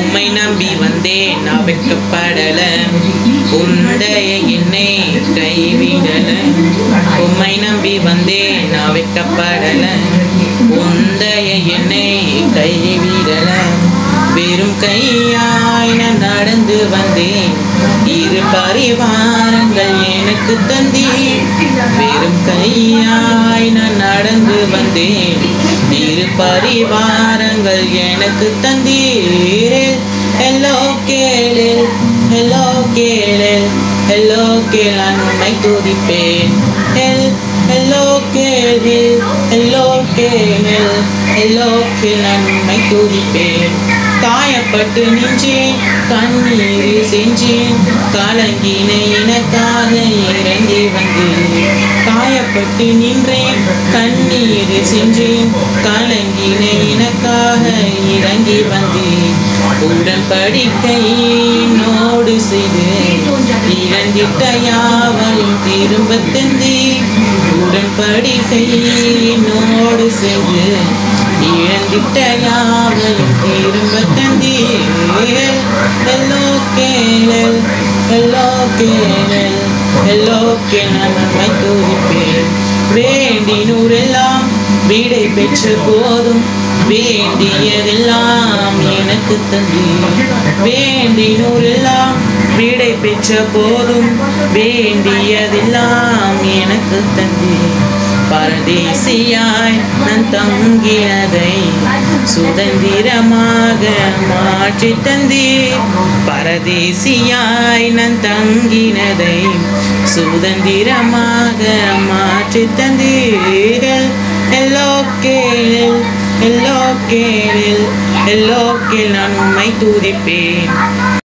உம்மை நம்பி வந்தேன் நான் வெட்கப்படல உந்தைய என்னை கைவிடல உம்மை நம்பி வந்தேன் நான் வெட்கப்படல உந்தைய என்னை கைவிடல வெறும் கையாய் நான் நடந்து வந்தேன் இரு பரிவாரங்கள் எனக்கு தந்தீர் வெறும் கையாய் நான் நடந்து வந்தேன் இரு பரிவாரங்கள் எனக்கு தந்தீர் ஹலோ கேளில் ஹலோ கேளில் ஹலோ கேள் நான் உன்னை துதிப்பேன் ஹெல் ஹலோ கேளில் ஹலோ கேளில் ஹலோ கேள் நான் உன்னை துதிப்பேன் காயப்பட்டு நின்றேன் கண்ணீர் செஞ்சேன் கலங்கின எனக்காக இறங்கி வந்தேன் காயப்பட்டு நின்றேன் கண்ணீர் சென்றேன் கலங்கின எனக்காக இறங்கி வந்தேன் உடன்படிக்கை நோடு செய்து இழந்திட்ட யாவரும் திரும்ப தந்தி உடன்படிக்கை நோடு செய்து இழந்திட்ட யாவரும் திரும்ப தந்தி ஹலோ கேளல் ஹலோ கேளல் ஹலோ கேள் நான் நம்மை துதிப்பேன் வேண்டினூரெல்லாம் விடை பெற்ற போதும் வேண்டியதெல்லாம் எனக்கு தந்தி வேண்டினூரெல்லாம் விடை பெற்ற போதும் வேண்டியதெல்லாம் எனக்கு தந்தி பரதேசியாய் நான் தங்கினதை சுதந்திரமாக மாற்றி தந்தி பரதேசியாய் நான் தங்கினதை சுதந்திரமாக மாற்றி தந்தீர்கள் எல்லோ கேளில் எல்லோ கேளில் எல்லோ கேள் நான் உம்மை துதிப்பேன்